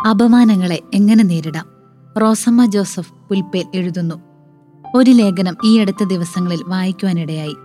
അപമാനങ്ങളെ എങ്ങനെ നേരിടാം റോസമ്മ ജോസഫ് പുൽപ്പേൽ എഴുതുന്നു ഒരു ലേഖനം ഈ അടുത്ത ദിവസങ്ങളിൽ വായിക്കുവാനിടയായി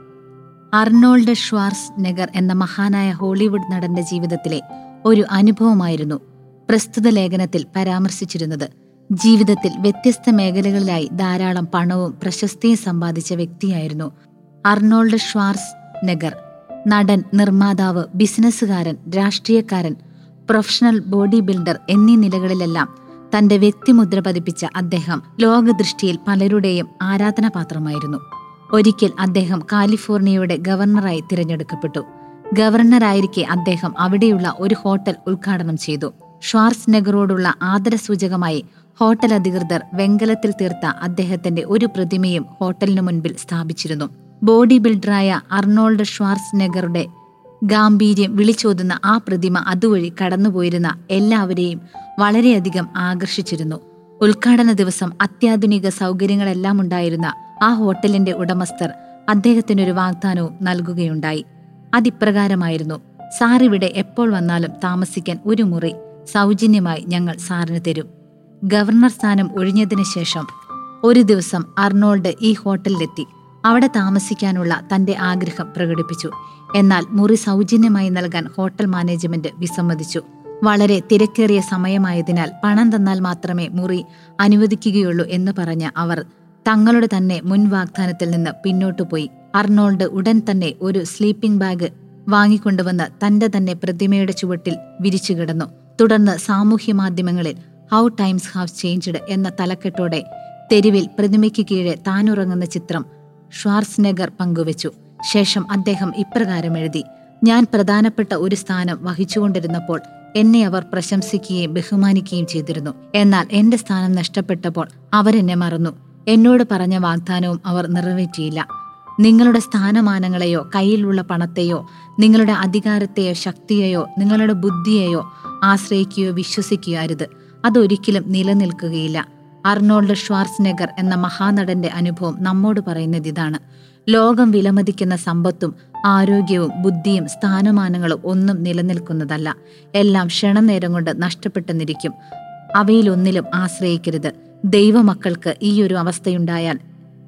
അർണോൾഡ് ഷ്വാർസ് നെഗർ എന്ന മഹാനായ ഹോളിവുഡ് നടന്റെ ജീവിതത്തിലെ ഒരു അനുഭവമായിരുന്നു പ്രസ്തുത ലേഖനത്തിൽ പരാമർശിച്ചിരുന്നത് ജീവിതത്തിൽ വ്യത്യസ്ത മേഖലകളിലായി ധാരാളം പണവും പ്രശസ്തിയും സമ്പാദിച്ച വ്യക്തിയായിരുന്നു അർണോൾഡ് ഷ്വാർസ് നെഗർ നടൻ നിർമ്മാതാവ് ബിസിനസ്സുകാരൻ രാഷ്ട്രീയക്കാരൻ പ്രൊഫഷണൽ ബോഡി ബിൽഡർ എന്നീ നിലകളിലെല്ലാം തന്റെ വ്യക്തിമുദ്ര പതിപ്പിച്ച അദ്ദേഹം ലോകദൃഷ്ടിയിൽ പലരുടെയും ആരാധനാപാത്രമായിരുന്നു ഒരിക്കൽ അദ്ദേഹം കാലിഫോർണിയയുടെ ഗവർണറായി തിരഞ്ഞെടുക്കപ്പെട്ടു ഗവർണറായിരിക്കെ അദ്ദേഹം അവിടെയുള്ള ഒരു ഹോട്ടൽ ഉദ്ഘാടനം ചെയ്തു ഷ്വാർസ് നെഗറോടുള്ള ആദരസൂചകമായി ഹോട്ടൽ അധികൃതർ വെങ്കലത്തിൽ തീർത്ത അദ്ദേഹത്തിന്റെ ഒരു പ്രതിമയും ഹോട്ടലിനു മുൻപിൽ സ്ഥാപിച്ചിരുന്നു ബോഡി ബിൽഡറായ അർണോൾഡ് ഷ്വാർസ് നെഗറുടെ ഗാംഭീര്യം വിളിച്ചോതുന്ന ആ പ്രതിമ അതുവഴി കടന്നുപോയിരുന്ന എല്ലാവരെയും വളരെയധികം ആകർഷിച്ചിരുന്നു ഉദ്ഘാടന ദിവസം അത്യാധുനിക സൗകര്യങ്ങളെല്ലാം ഉണ്ടായിരുന്ന ആ ഹോട്ടലിന്റെ ഉടമസ്ഥർ അദ്ദേഹത്തിനൊരു വാഗ്ദാനവും നൽകുകയുണ്ടായി അതിപ്രകാരമായിരുന്നു സാർ ഇവിടെ എപ്പോൾ വന്നാലും താമസിക്കാൻ ഒരു മുറി സൗജന്യമായി ഞങ്ങൾ സാറിന് തരും ഗവർണർ സ്ഥാനം ഒഴിഞ്ഞതിനു ശേഷം ഒരു ദിവസം അർണോൾഡ് ഈ ഹോട്ടലിലെത്തി അവിടെ താമസിക്കാനുള്ള തന്റെ ആഗ്രഹം പ്രകടിപ്പിച്ചു എന്നാൽ മുറി സൗജന്യമായി നൽകാൻ ഹോട്ടൽ മാനേജ്മെന്റ് വിസമ്മതിച്ചു വളരെ തിരക്കേറിയ സമയമായതിനാൽ പണം തന്നാൽ മാത്രമേ മുറി അനുവദിക്കുകയുള്ളൂ എന്ന് പറഞ്ഞ അവർ തങ്ങളുടെ തന്നെ മുൻ വാഗ്ദാനത്തിൽ നിന്ന് പിന്നോട്ടു പോയി അർണോൾഡ് ഉടൻ തന്നെ ഒരു സ്ലീപ്പിംഗ് ബാഗ് വാങ്ങിക്കൊണ്ടുവന്ന് തന്റെ തന്നെ പ്രതിമയുടെ ചുവട്ടിൽ വിരിച്ചു കിടന്നു തുടർന്ന് സാമൂഹ്യ മാധ്യമങ്ങളിൽ ഹൗ ടൈംസ് ഹാവ് ചേഞ്ച്ഡ് എന്ന തലക്കെട്ടോടെ തെരുവിൽ പ്രതിമയ്ക്ക് കീഴെ താനുറങ്ങുന്ന ചിത്രം ഷ്വാർസ്നെഗർ പങ്കുവച്ചു ശേഷം അദ്ദേഹം ഇപ്രകാരം എഴുതി ഞാൻ പ്രധാനപ്പെട്ട ഒരു സ്ഥാനം വഹിച്ചുകൊണ്ടിരുന്നപ്പോൾ എന്നെ അവർ പ്രശംസിക്കുകയും ബഹുമാനിക്കുകയും ചെയ്തിരുന്നു എന്നാൽ എന്റെ സ്ഥാനം നഷ്ടപ്പെട്ടപ്പോൾ അവരെന്നെ മറന്നു എന്നോട് പറഞ്ഞ വാഗ്ദാനവും അവർ നിറവേറ്റിയില്ല നിങ്ങളുടെ സ്ഥാനമാനങ്ങളെയോ കയ്യിലുള്ള പണത്തെയോ നിങ്ങളുടെ അധികാരത്തെയോ ശക്തിയെയോ നിങ്ങളുടെ ബുദ്ധിയെയോ ആശ്രയിക്കുകയോ വിശ്വസിക്കുകയോ അരുത് അതൊരിക്കലും നിലനിൽക്കുകയില്ല അർണോൾഡ് ഷ്വാർസ്നെഗർ എന്ന മഹാനടന്റെ അനുഭവം നമ്മോട് പറയുന്നത് ഇതാണ് ലോകം വിലമതിക്കുന്ന സമ്പത്തും ആരോഗ്യവും ബുദ്ധിയും സ്ഥാനമാനങ്ങളും ഒന്നും നിലനിൽക്കുന്നതല്ല എല്ലാം ക്ഷണനേരം കൊണ്ട് നഷ്ടപ്പെട്ടെന്നിരിക്കും അവയിലൊന്നിലും ആശ്രയിക്കരുത് ദൈവമക്കൾക്ക് ഈ ഒരു അവസ്ഥയുണ്ടായാൽ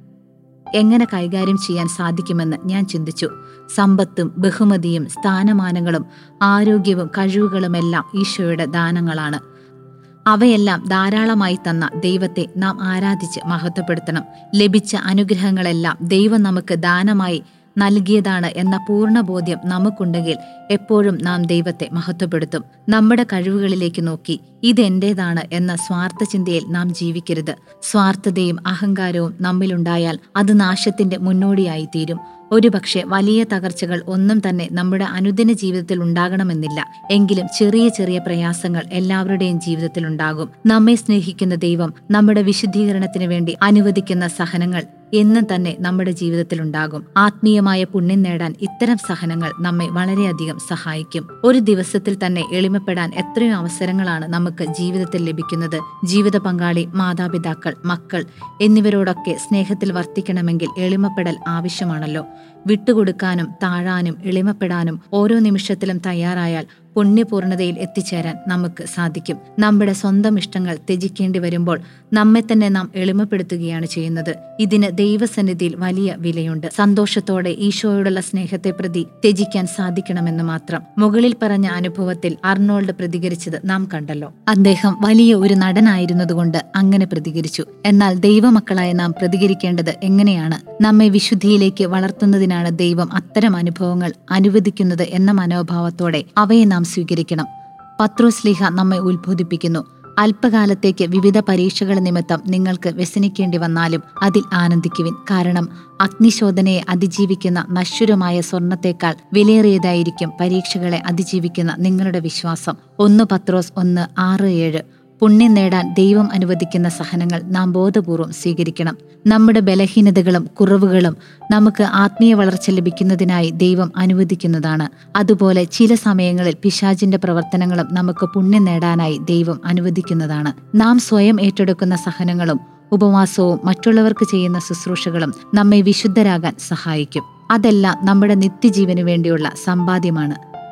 എങ്ങനെ കൈകാര്യം ചെയ്യാൻ സാധിക്കുമെന്ന് ഞാൻ ചിന്തിച്ചു സമ്പത്തും ബഹുമതിയും സ്ഥാനമാനങ്ങളും ആരോഗ്യവും കഴിവുകളുമെല്ലാം ഈശോയുടെ ദാനങ്ങളാണ് അവയെല്ലാം ധാരാളമായി തന്ന ദൈവത്തെ നാം ആരാധിച്ച് മഹത്വപ്പെടുത്തണം ലഭിച്ച അനുഗ്രഹങ്ങളെല്ലാം ദൈവം നമുക്ക് ദാനമായി നൽകിയതാണ് എന്ന പൂർണ്ണ ബോധ്യം നമുക്കുണ്ടെങ്കിൽ എപ്പോഴും നാം ദൈവത്തെ മഹത്വപ്പെടുത്തും നമ്മുടെ കഴിവുകളിലേക്ക് നോക്കി ഇതെന്റേതാണ് എന്ന സ്വാർത്ഥ ചിന്തയിൽ നാം ജീവിക്കരുത് സ്വാർത്ഥതയും അഹങ്കാരവും നമ്മിലുണ്ടായാൽ അത് നാശത്തിന്റെ മുന്നോടിയായി തീരും ഒരുപക്ഷെ വലിയ തകർച്ചകൾ ഒന്നും തന്നെ നമ്മുടെ അനുദിന ജീവിതത്തിൽ ഉണ്ടാകണമെന്നില്ല എങ്കിലും ചെറിയ ചെറിയ പ്രയാസങ്ങൾ എല്ലാവരുടെയും ജീവിതത്തിൽ ഉണ്ടാകും നമ്മെ സ്നേഹിക്കുന്ന ദൈവം നമ്മുടെ വിശുദ്ധീകരണത്തിന് വേണ്ടി അനുവദിക്കുന്ന സഹനങ്ങൾ എന്നും തന്നെ നമ്മുടെ ജീവിതത്തിൽ ഉണ്ടാകും ആത്മീയമായ പുണ്യം നേടാൻ ഇത്തരം സഹനങ്ങൾ നമ്മെ വളരെയധികം സഹായിക്കും ഒരു ദിവസത്തിൽ തന്നെ എളിമപ്പെടാൻ എത്രയോ അവസരങ്ങളാണ് നമുക്ക് ജീവിതത്തിൽ ലഭിക്കുന്നത് ജീവിത പങ്കാളി മാതാപിതാക്കൾ മക്കൾ എന്നിവരോടൊക്കെ സ്നേഹത്തിൽ വർത്തിക്കണമെങ്കിൽ എളിമപ്പെടൽ ആവശ്യമാണല്ലോ വിട്ടുകൊടുക്കാനും താഴാനും എളിമപ്പെടാനും ഓരോ നിമിഷത്തിലും തയ്യാറായാൽ പുണ്യപൂർണതയിൽ എത്തിച്ചേരാൻ നമുക്ക് സാധിക്കും നമ്മുടെ സ്വന്തം ഇഷ്ടങ്ങൾ ത്യജിക്കേണ്ടി വരുമ്പോൾ നമ്മെ തന്നെ നാം എളിമപ്പെടുത്തുകയാണ് ചെയ്യുന്നത് ഇതിന് ദൈവസന്നിധിയിൽ വലിയ വിലയുണ്ട് സന്തോഷത്തോടെ ഈശോയോടുള്ള സ്നേഹത്തെ പ്രതി ത്യജിക്കാൻ സാധിക്കണമെന്ന് മാത്രം മുകളിൽ പറഞ്ഞ അനുഭവത്തിൽ അർണോൾഡ് പ്രതികരിച്ചത് നാം കണ്ടല്ലോ അദ്ദേഹം വലിയ ഒരു നടനായിരുന്നതുകൊണ്ട് അങ്ങനെ പ്രതികരിച്ചു എന്നാൽ ദൈവമക്കളായ നാം പ്രതികരിക്കേണ്ടത് എങ്ങനെയാണ് നമ്മെ വിശുദ്ധിയിലേക്ക് വളർത്തുന്നതിനാണ് ദൈവം അത്തരം അനുഭവങ്ങൾ അനുവദിക്കുന്നത് എന്ന മനോഭാവത്തോടെ അവയെ നാം സ്വീകരിക്കണം പത്രോസ്ലിഹ നമ്മെ ഉത്ബോധിപ്പിക്കുന്നു അല്പകാലത്തേക്ക് വിവിധ പരീക്ഷകൾ നിമിത്തം നിങ്ങൾക്ക് വ്യസനിക്കേണ്ടി വന്നാലും അതിൽ ആനന്ദിക്കുവിൻ കാരണം അഗ്നിശോധനയെ അതിജീവിക്കുന്ന നശ്വരമായ സ്വർണത്തേക്കാൾ വിലയേറിയതായിരിക്കും പരീക്ഷകളെ അതിജീവിക്കുന്ന നിങ്ങളുടെ വിശ്വാസം ഒന്ന് പത്രോസ് ഒന്ന് ആറ് ഏഴ് പുണ്യം നേടാൻ ദൈവം അനുവദിക്കുന്ന സഹനങ്ങൾ നാം ബോധപൂർവം സ്വീകരിക്കണം നമ്മുടെ ബലഹീനതകളും കുറവുകളും നമുക്ക് ആത്മീയ വളർച്ച ലഭിക്കുന്നതിനായി ദൈവം അനുവദിക്കുന്നതാണ് അതുപോലെ ചില സമയങ്ങളിൽ പിശാചിന്റെ പ്രവർത്തനങ്ങളും നമുക്ക് പുണ്യം നേടാനായി ദൈവം അനുവദിക്കുന്നതാണ് നാം സ്വയം ഏറ്റെടുക്കുന്ന സഹനങ്ങളും ഉപവാസവും മറ്റുള്ളവർക്ക് ചെയ്യുന്ന ശുശ്രൂഷകളും നമ്മെ വിശുദ്ധരാകാൻ സഹായിക്കും അതെല്ലാം നമ്മുടെ നിത്യജീവന് വേണ്ടിയുള്ള സമ്പാദ്യമാണ്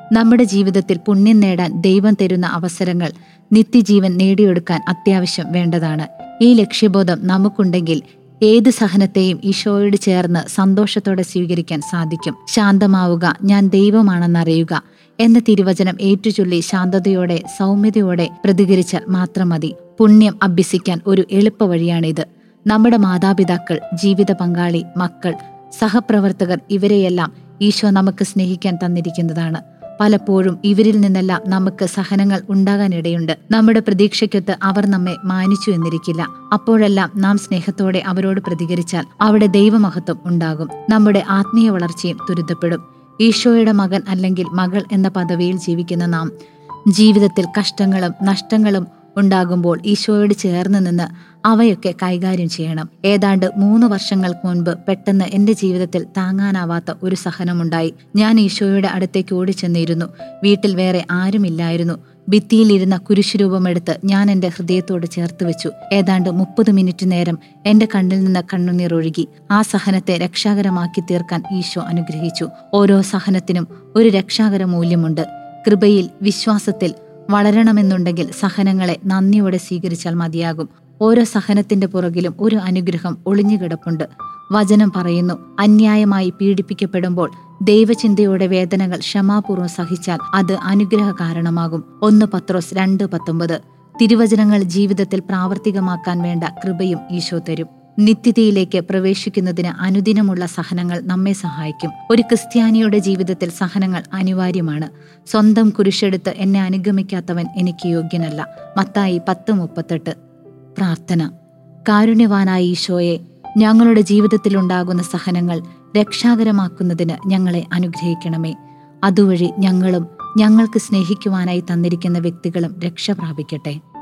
നമ്മുടെ ജീവിതത്തിൽ പുണ്യം നേടാൻ ദൈവം തരുന്ന അവസരങ്ങൾ നിത്യജീവൻ നേടിയെടുക്കാൻ അത്യാവശ്യം വേണ്ടതാണ് ഈ ലക്ഷ്യബോധം നമുക്കുണ്ടെങ്കിൽ ഏത് സഹനത്തെയും ഈശോയോട് ചേർന്ന് സന്തോഷത്തോടെ സ്വീകരിക്കാൻ സാധിക്കും ശാന്തമാവുക ഞാൻ ദൈവമാണെന്നറിയുക എന്ന തിരുവചനം ഏറ്റുചൊല്ലി ശാന്തതയോടെ സൗമ്യതയോടെ പ്രതികരിച്ചാൽ മാത്രം മതി പുണ്യം അഭ്യസിക്കാൻ ഒരു എളുപ്പ വഴിയാണിത് നമ്മുടെ മാതാപിതാക്കൾ ജീവിത പങ്കാളി മക്കൾ സഹപ്രവർത്തകർ ഇവരെയെല്ലാം ഈശോ നമുക്ക് സ്നേഹിക്കാൻ തന്നിരിക്കുന്നതാണ് പലപ്പോഴും ഇവരിൽ നിന്നെല്ലാം നമുക്ക് സഹനങ്ങൾ ഉണ്ടാകാനിടയുണ്ട് നമ്മുടെ പ്രതീക്ഷയ്ക്കൊത്ത് അവർ നമ്മെ മാനിച്ചു എന്നിരിക്കില്ല അപ്പോഴെല്ലാം നാം സ്നേഹത്തോടെ അവരോട് പ്രതികരിച്ചാൽ അവിടെ ദൈവമഹത്വം ഉണ്ടാകും നമ്മുടെ ആത്മീയ വളർച്ചയും ത്വരിതപ്പെടും ഈശോയുടെ മകൻ അല്ലെങ്കിൽ മകൾ എന്ന പദവിയിൽ ജീവിക്കുന്ന നാം ജീവിതത്തിൽ കഷ്ടങ്ങളും നഷ്ടങ്ങളും ഉണ്ടാകുമ്പോൾ ഈശോയോട് ചേർന്ന് നിന്ന് അവയൊക്കെ കൈകാര്യം ചെയ്യണം ഏതാണ്ട് മൂന്ന് വർഷങ്ങൾക്ക് മുൻപ് പെട്ടെന്ന് എൻ്റെ ജീവിതത്തിൽ താങ്ങാനാവാത്ത ഒരു സഹനമുണ്ടായി ഞാൻ ഈശോയുടെ അടുത്തേക്ക് ഓടിച്ചെന്നിരുന്നു വീട്ടിൽ വേറെ ആരുമില്ലായിരുന്നു ഭിത്തിയിലിരുന്ന കുരിശുരൂപമെടുത്ത് ഞാൻ എൻ്റെ ഹൃദയത്തോട് ചേർത്ത് വെച്ചു ഏതാണ്ട് മുപ്പത് മിനിറ്റ് നേരം എൻ്റെ കണ്ണിൽ നിന്ന് കണ്ണുനീർ ഒഴുകി ആ സഹനത്തെ രക്ഷാകരമാക്കി തീർക്കാൻ ഈശോ അനുഗ്രഹിച്ചു ഓരോ സഹനത്തിനും ഒരു രക്ഷാകര മൂല്യമുണ്ട് കൃപയിൽ വിശ്വാസത്തിൽ വളരണമെന്നുണ്ടെങ്കിൽ സഹനങ്ങളെ നന്ദിയോടെ സ്വീകരിച്ചാൽ മതിയാകും ഓരോ സഹനത്തിന്റെ പുറകിലും ഒരു അനുഗ്രഹം ഒളിഞ്ഞുകിടപ്പുണ്ട് വചനം പറയുന്നു അന്യായമായി പീഡിപ്പിക്കപ്പെടുമ്പോൾ ദൈവചിന്തയോടെ വേദനകൾ ക്ഷമാപൂർവ്വം സഹിച്ചാൽ അത് അനുഗ്രഹ കാരണമാകും ഒന്ന് പത്രോസ് രണ്ട് പത്തൊമ്പത് തിരുവചനങ്ങൾ ജീവിതത്തിൽ പ്രാവർത്തികമാക്കാൻ വേണ്ട കൃപയും ഈശോ തരും നിത്യതയിലേക്ക് പ്രവേശിക്കുന്നതിന് അനുദിനമുള്ള സഹനങ്ങൾ നമ്മെ സഹായിക്കും ഒരു ക്രിസ്ത്യാനിയുടെ ജീവിതത്തിൽ സഹനങ്ങൾ അനിവാര്യമാണ് സ്വന്തം കുരിശെടുത്ത് എന്നെ അനുഗമിക്കാത്തവൻ എനിക്ക് യോഗ്യനല്ല മത്തായി പത്ത് മുപ്പത്തെട്ട് പ്രാർത്ഥന കാരുണ്യവാനായ ഈശോയെ ഞങ്ങളുടെ ജീവിതത്തിലുണ്ടാകുന്ന സഹനങ്ങൾ രക്ഷാകരമാക്കുന്നതിന് ഞങ്ങളെ അനുഗ്രഹിക്കണമേ അതുവഴി ഞങ്ങളും ഞങ്ങൾക്ക് സ്നേഹിക്കുവാനായി തന്നിരിക്കുന്ന വ്യക്തികളും രക്ഷ പ്രാപിക്കട്ടെ